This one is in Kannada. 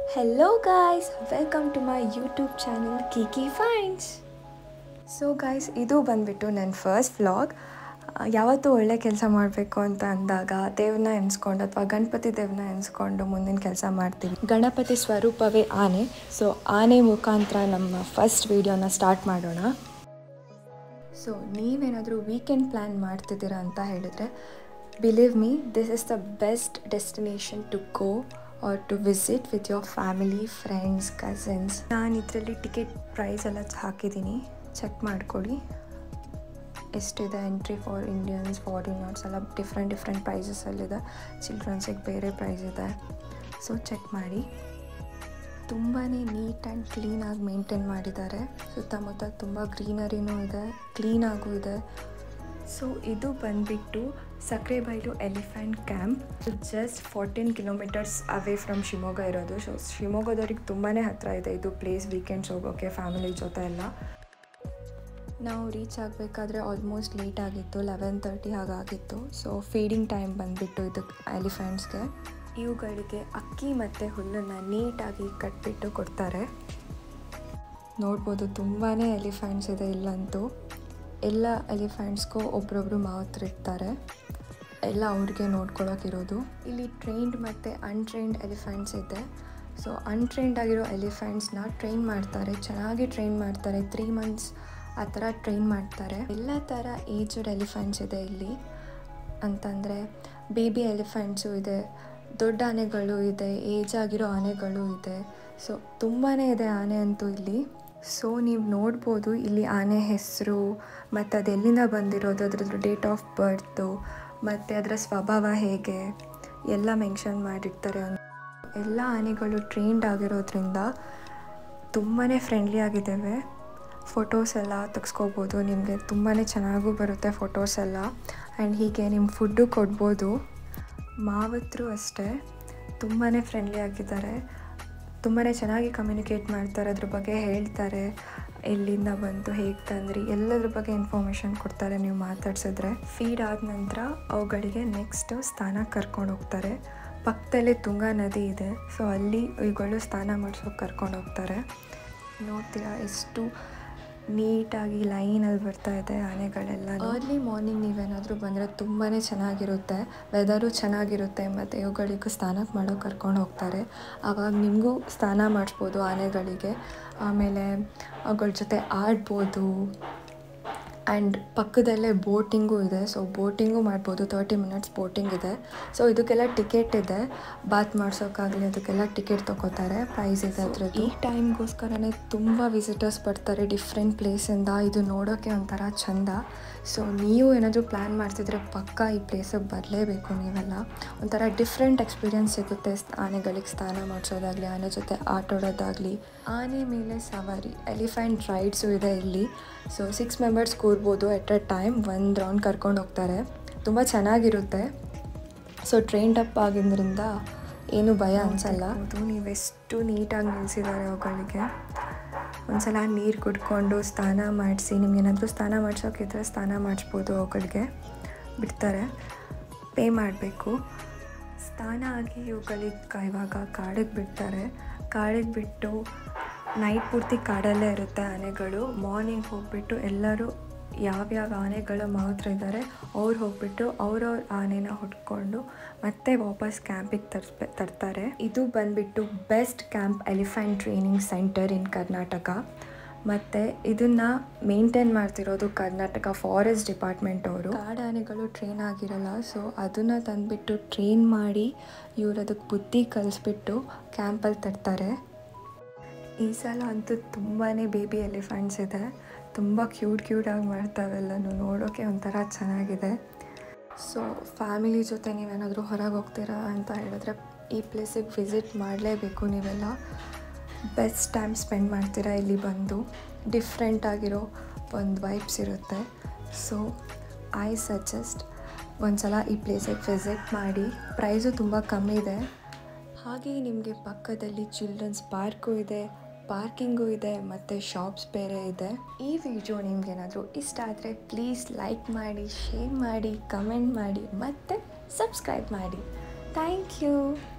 hello guys welcome to my YouTube channel Kiki finds so guys ಇದು ಬಂದ್ಬಿಟ್ಟು ನನ್ನ ಫಸ್ಟ್ ವ್ಲಾಗ್ ಯಾವತ್ತೂ ಒಳ್ಳೆ ಕೆಲಸ ಮಾಡಬೇಕು ಅಂತ ಅಂದಾಗ ದೇವ್ರನ್ನ ಎನ್ಸ್ಕೊಂಡು ಅಥವಾ ಗಣಪತಿ ದೇವ್ರನ್ನ ಎನ್ಸ್ಕೊಂಡು ಮುಂದಿನ ಕೆಲಸ ಮಾಡ್ತೀವಿ ಗಣಪತಿ ಸ್ವರೂಪವೇ ಆನೆ ಸೊ ಆನೆ ಮುಖಾಂತರ ನಮ್ಮ ಫಸ್ಟ್ ವಿಡಿಯೋನ ಸ್ಟಾರ್ಟ್ ಮಾಡೋಣ ಸೊ ನೀವೇನಾದರೂ ವೀಕೆಂಡ್ ಪ್ಲ್ಯಾನ್ ಮಾಡ್ತಿದ್ದೀರಾ ಅಂತ ಹೇಳಿದರೆ believe me this is the best destination to go or to visit with your family friends cousins ನಾನು ಇದರಲ್ಲಿ ಟಿಕೆಟ್ ಪ್ರೈಸ್ ಎಲ್ಲ ಹಾಕಿದ್ದೀನಿ ಚೆಕ್ ಮಾಡ್ಕೊಳ್ಳಿ ಎಷ್ಟಿದೆ ಎಂಟ್ರಿ ಫಾರ್ ಇಂಡಿಯನ್ಸ್ ಫಾರಿನರ್ಸ್ ಎಲ್ಲ ಡಿಫ್ರೆಂಟ್ ಡಿಫ್ರೆಂಟ್ ಪ್ರೈಸಸಲ್ಲಿದೆ ಚಿಲ್ಡ್ರನ್ಸಿಗೆ ಬೇರೆ ಪ್ರೈಸ್ ಇದೆ ಸೊ ಚೆಕ್ ಮಾಡಿ ತುಂಬಾ ನೀಟ್ ಆ್ಯಂಡ್ ಕ್ಲೀನಾಗಿ ಮೇಂಟೈನ್ ಮಾಡಿದ್ದಾರೆ ಸುತ್ತಮುತ್ತ ತುಂಬ ಗ್ರೀನರಿನೂ ಇದೆ ಕ್ಲೀನಾಗೂ ಇದೆ ಸೊ ಇದು ಬಂದುಬಿಟ್ಟು Sakrebailu elephant camp just fourteen kilometres away from Shivamogga ಇರೋದು ಸೊ ಶಿವಮೊಗ್ಗದವ್ರಿಗೆ ತುಂಬಾ ಹತ್ತಿರ ಇದೆ ಇದು ಪ್ಲೇಸ್ ವೀಕೆಂಡ್ಸ್ ಹೋಗೋಕ್ಕೆ ಫ್ಯಾಮಿಲಿ ಜೊತೆ ಎಲ್ಲ ನಾವು ರೀಚ್ ಆಗಬೇಕಾದ್ರೆ ಆಲ್ಮೋಸ್ಟ್ ಲೇಟ್ ಆಗಿತ್ತು ಲೆವೆನ್ ತರ್ಟಿ ಹಾಗಾಗಿತ್ತು ಸೊ ಫೀಡಿಂಗ್ ಟೈಮ್ ಬಂದುಬಿಟ್ಟು ಇದಕ್ಕೆ ಎಲಿಫೆಂಟ್ಸ್ಗೆ ಇವುಗಳಿಗೆ ಅಕ್ಕಿ ಮತ್ತು ಹುಲ್ಲನ್ನು ನೀಟಾಗಿ ಕಟ್ಬಿಟ್ಟು ಕೊಡ್ತಾರೆ ನೋಡ್ಬೋದು ತುಂಬಾ ಎಲಿಫೆಂಟ್ಸ್ ಇದೆ ಇಲ್ಲಂತೂ ಎಲ್ಲ ಎಲಿಫೆಂಟ್ಸ್ಗೂ ಒಬ್ರೊಬ್ರು ಮಾವತ್ತರಿರ್ತಾರೆ ಎಲ್ಲ ಅವ್ರಿಗೆ ನೋಡ್ಕೊಳಕ್ಕಿರೋದು ಇಲ್ಲಿ ಟ್ರೈನ್ಡ್ ಮತ್ತು ಅನ್ಟ್ರೈನ್ಡ್ ಎಲಿಫೆಂಟ್ಸ್ ಇದೆ ಸೊ ಅನ್ಟ್ರೈನ್ಡ್ ಆಗಿರೋ ಎಲಿಫೆಂಟ್ಸ್ನ ಟ್ರೈನ್ ಮಾಡ್ತಾರೆ ಚೆನ್ನಾಗಿ ಟ್ರೈನ್ ಮಾಡ್ತಾರೆ ತ್ರೀ ಮಂತ್ಸ್ ಆ ಥರ ಟ್ರೈನ್ ಮಾಡ್ತಾರೆ ಎಲ್ಲ ಥರ ಏಜ್ಡ್ ಎಲಿಫೆಂಟ್ಸ್ ಇದೆ ಇಲ್ಲಿ ಅಂತಂದರೆ ಬೇಬಿ ಎಲಿಫೆಂಟ್ಸು ಇದೆ ದೊಡ್ಡ ಆನೆಗಳು ಇದೆ ಏಜ್ ಆಗಿರೋ ಆನೆಗಳು ಇದೆ ಸೊ ತುಂಬಾ ಇದೆ ಆನೆ ಅಂತೂ ಇಲ್ಲಿ ಸೊ ನೀವು ನೋಡ್ಬೋದು ಇಲ್ಲಿ ಆನೆ ಹೆಸರು ಮತ್ತು ಅದು ಎಲ್ಲಿಂದ ಬಂದಿರೋದು ಅದ್ರದ್ದು ಡೇಟ್ ಆಫ್ ಬರ್ತು ಮತ್ತು ಅದರ ಸ್ವಭಾವ ಹೇಗೆ ಎಲ್ಲ ಮೆನ್ಷನ್ ಮಾಡಿರ್ತಾರೆ ಎಲ್ಲ ಆನೆಗಳು ಟ್ರೈನ್ಡ್ ಆಗಿರೋದ್ರಿಂದ ತುಂಬಾ ಫ್ರೆಂಡ್ಲಿ ಆಗಿದ್ದಾವೆ ಫೋಟೋಸ್ ಎಲ್ಲ ತೆಗೆಸ್ಕೋಬೋದು ನಿಮಗೆ ತುಂಬಾ ಚೆನ್ನಾಗೂ ಬರುತ್ತೆ ಫೋಟೋಸ್ ಎಲ್ಲ ಆ್ಯಂಡ್ ಹೀಗೆ ನಿಮ್ಮ ಫುಡ್ಡು ಕೊಡ್ಬೋದು ಮಾವತ್ತರು ಅಷ್ಟೇ ತುಂಬಾ ಫ್ರೆಂಡ್ಲಿ ಆಗಿದ್ದಾರೆ ತುಂಬಾ ಚೆನ್ನಾಗಿ ಕಮ್ಯುನಿಕೇಟ್ ಮಾಡ್ತಾರೆ ಅದ್ರ ಬಗ್ಗೆ ಹೇಳ್ತಾರೆ ಎಲ್ಲಿಂದ ಬಂತು ಹೇಗೆ ತಂದ್ರಿ ಎಲ್ಲದ್ರ ಬಗ್ಗೆ ಇನ್ಫಾರ್ಮೇಷನ್ ಕೊಡ್ತಾರೆ ನೀವು ಮಾತಾಡ್ಸಿದ್ರೆ ಫೀಡ್ ಆದ ನಂತರ ಅವುಗಳಿಗೆ ನೆಕ್ಸ್ಟ್ ಸ್ಥಾನಕ್ಕೆ ಕರ್ಕೊಂಡು ಹೋಗ್ತಾರೆ ಪಕ್ಕದಲ್ಲೇ ತುಂಗಾ ನದಿ ಇದೆ ಸೊ ಅಲ್ಲಿ ಇವುಗಳು ಸ್ನಾನ ಮಾಡಿಸೋಕೆ ಕರ್ಕೊಂಡು ಹೋಗ್ತಾರೆ ನೋಡ್ತೀರಾ ಎಷ್ಟು ನೀಟಾಗಿ ಲೈನಲ್ಲಿ ಬರ್ತಾ ಇದೆ ಆನೆಗಳೆಲ್ಲ ಅರ್ಲಿ ಮಾರ್ನಿಂಗ್ ನೀವೇನಾದರೂ ಬಂದರೆ ತುಂಬಾ ಚೆನ್ನಾಗಿರುತ್ತೆ ವೆದರು ಚೆನ್ನಾಗಿರುತ್ತೆ ಮತ್ತು ಇವುಗಳಿಗೂ ಸ್ನಾನಕ್ಕೆ ಮಾಡೋ ಕರ್ಕೊಂಡು ಹೋಗ್ತಾರೆ ಆವಾಗ ನಿಮಗೂ ಸ್ನಾನ ಮಾಡಿಸ್ಬೋದು ಆನೆಗಳಿಗೆ ಆಮೇಲೆ ಅವುಗಳ ಜೊತೆ ಆಡ್ಬೋದು ಆ್ಯಂಡ್ ಪಕ್ಕದಲ್ಲೇ ಬೋಟಿಂಗೂ ಇದೆ ಸೊ ಬೋಟಿಂಗೂ ಮಾಡ್ಬೋದು ತರ್ಟಿ ಮಿನಿಟ್ಸ್ ಬೋಟಿಂಗ್ ಇದೆ ಸೊ ಇದಕ್ಕೆಲ್ಲ ಟಿಕೆಟ್ ಇದೆ ಬಾತ್ ಮಾಡ್ಸೋಕ್ಕಾಗಲಿ ಅದಕ್ಕೆಲ್ಲ ಟಿಕೆಟ್ ತೊಗೋತಾರೆ ಪ್ರೈಸ್ ಇದೆ ಅದರದ್ದು ಈ ಟೈಮ್ಗೋಸ್ಕರನೇ ತುಂಬ ವಿಸಿಟರ್ಸ್ ಬರ್ತಾರೆ ಡಿಫ್ರೆಂಟ್ ಪ್ಲೇಸಿಂದ ಇದು ನೋಡೋಕ್ಕೆ ಒಂಥರ ಚಂದ ಸೊ ನೀವು ಏನಾದರೂ ಪ್ಲ್ಯಾನ್ ಮಾಡ್ತಿದ್ರೆ ಪಕ್ಕ ಈ ಪ್ಲೇಸಿಗೆ ಬರಲೇಬೇಕು ನೀವೆಲ್ಲ ಒಂಥರ ಡಿಫ್ರೆಂಟ್ ಎಕ್ಸ್ಪೀರಿಯನ್ಸ್ ಸಿಗುತ್ತೆ ಆನೆಗಳಿಗೆ ಸ್ನಾನ ಮಾಡಿಸೋದಾಗಲಿ ಆನೆ ಜೊತೆ ಆಟಾಡೋದಾಗಲಿ ಆನೆ ಮೇಲೆ ಸವಾರಿ ಎಲಿಫೆಂಟ್ ರೈಡ್ಸು ಇದೆ ಇಲ್ಲಿ ಸೊ ಸಿಕ್ಸ್ ಮೆಂಬರ್ಸ್ ಕೂರ್ಬೋದು ಎಟ್ ಅ ಟೈಮ್ ಒಂದು ರೌಂಡ್ ಕರ್ಕೊಂಡು ಹೋಗ್ತಾರೆ ತುಂಬ ಚೆನ್ನಾಗಿರುತ್ತೆ ಸೊ ಟ್ರೈನ್ಡ್ ಅಪ್ ಆಗಿದ್ದರಿಂದ ಏನು ಭಯ ಅನಿಸಲ್ಲ ಅದು ನೀವೆಷ್ಟು ನೀಟಾಗಿ ನಿಲ್ಲಿಸಿದ್ದಾರೆ ಅವುಗಳಿಗೆ ಒಂದ್ಸಲ ನೀರು ಕುಡ್ಕೊಂಡು ಸ್ನಾನ ಮಾಡಿಸಿ ನಿಮ್ಗೇನಾದರೂ ಸ್ನಾನ ಮಾಡಿಸೋಕಿದ್ರೆ ಸ್ನಾನ ಮಾಡಿಸ್ಬೋದು ಅವುಗಳಿಗೆ ಬಿಡ್ತಾರೆ ಪೇ ಮಾಡಬೇಕು ಸ್ನಾನ ಆಗಿ ಇವುಗಳಿಗೆ ಇವಾಗ ಕಾಡಿಗೆ ಬಿಡ್ತಾರೆ ಕಾಡಿಗೆ ಬಿಟ್ಟು ನೈಟ್ ಪೂರ್ತಿ ಕಾಡಲ್ಲೇ ಇರುತ್ತೆ ಆನೆಗಳು ಮಾರ್ನಿಂಗ್ ಹೋಗಿಬಿಟ್ಟು ಎಲ್ಲರೂ ಯಾವ್ಯಾವ ಆನೆಗಳು ಮಾತ್ರ ಇದ್ದಾರೆ ಅವ್ರು ಹೋಗ್ಬಿಟ್ಟು ಅವ್ರವ್ರ ಆನೆನ ಹುಡ್ಕೊಂಡು ಮತ್ತೆ ವಾಪಸ್ ಕ್ಯಾಂಪಿಗೆ ತರ್ಸ್ಬೆ ತರ್ತಾರೆ ಇದು ಬಂದ್ಬಿಟ್ಟು best camp elephant training centre in Karnataka ಮತ್ತು ಇದನ್ನು ಮೇಂಟೈನ್ ಮಾಡ್ತಿರೋದು ಕರ್ನಾಟಕ ಫಾರೆಸ್ಟ್ ಡಿಪಾರ್ಟ್ಮೆಂಟ್ ಅವರು ಕಾಡಾನೆಗಳು ಟ್ರೈನ್ ಆಗಿರಲ್ಲ ಸೊ ಅದನ್ನು ತಂದುಬಿಟ್ಟು ಟ್ರೈನ್ ಮಾಡಿ ಇವ್ರು ಅದಕ್ಕೆ ಬುದ್ಧಿ ಕಲಿಸ್ಬಿಟ್ಟು ಕ್ಯಾಂಪಲ್ಲಿ ತರ್ತಾರೆ ಈ ಸಲ ಅಂತೂ ತುಂಬಾ ಬೇಬಿ ಎಲಿಫೆಂಟ್ಸ್ ಇದೆ ತುಂಬ ಕ್ಯೂಟ್ ಕ್ಯೂಟಾಗಿ ಮಾಡ್ತಾವೆಲ್ಲನೂ ನೋಡೋಕ್ಕೆ ಒಂಥರ ಚೆನ್ನಾಗಿದೆ ಸೊ ಫ್ಯಾಮಿಲಿ ಜೊತೆ ನೀವೇನಾದರೂ ಹೊರಗೆ ಹೋಗ್ತೀರಾ ಅಂತ ಹೇಳಿದ್ರೆ ಈ ಪ್ಲೇಸಿಗೆ ವಿಸಿಟ್ ಮಾಡಲೇಬೇಕು ನೀವೆಲ್ಲ ಬೆಸ್ಟ್ ಟೈಮ್ ಸ್ಪೆಂಡ್ ಮಾಡ್ತೀರಾ ಇಲ್ಲಿ ಬಂದು ಡಿಫ್ರೆಂಟ್ ಆಗಿರೋ ಒಂದು ವೈಬ್ಸ್ ಇರುತ್ತೆ ಸೊ ಐ ಸಜೆಸ್ಟ್ ಒಂದು ಸಲ ಈ ಪ್ಲೇಸಿಗೆ ವಿಸಿಟ್ ಮಾಡಿ ಪ್ರೈಸು ತುಂಬ ಕಮ್ಮಿ ಇದೆ ಹಾಗೆ ನಿಮಗೆ ಪಕ್ಕದಲ್ಲಿ ಚಿಲ್ಡ್ರನ್ಸ್ ಪಾರ್ಕು ಇದೆ ಪಾರ್ಕಿಂಗು ಇದೆ ಮತ್ತು ಶಾಪ್ಸ್ ಬೇರೆ ಇದೆ ಈ ವಿಡಿಯೋ ನಿಮ್ಗೇನಾದರೂ ಇಷ್ಟ ಆದರೆ ಪ್ಲೀಸ್ ಲೈಕ್ ಮಾಡಿ ಶೇರ್ ಮಾಡಿ ಕಮೆಂಟ್ ಮಾಡಿ ಮತ್ತು ಸಬ್ಸ್ಕ್ರೈಬ್ ಮಾಡಿ ಥ್ಯಾಂಕ್ ಯು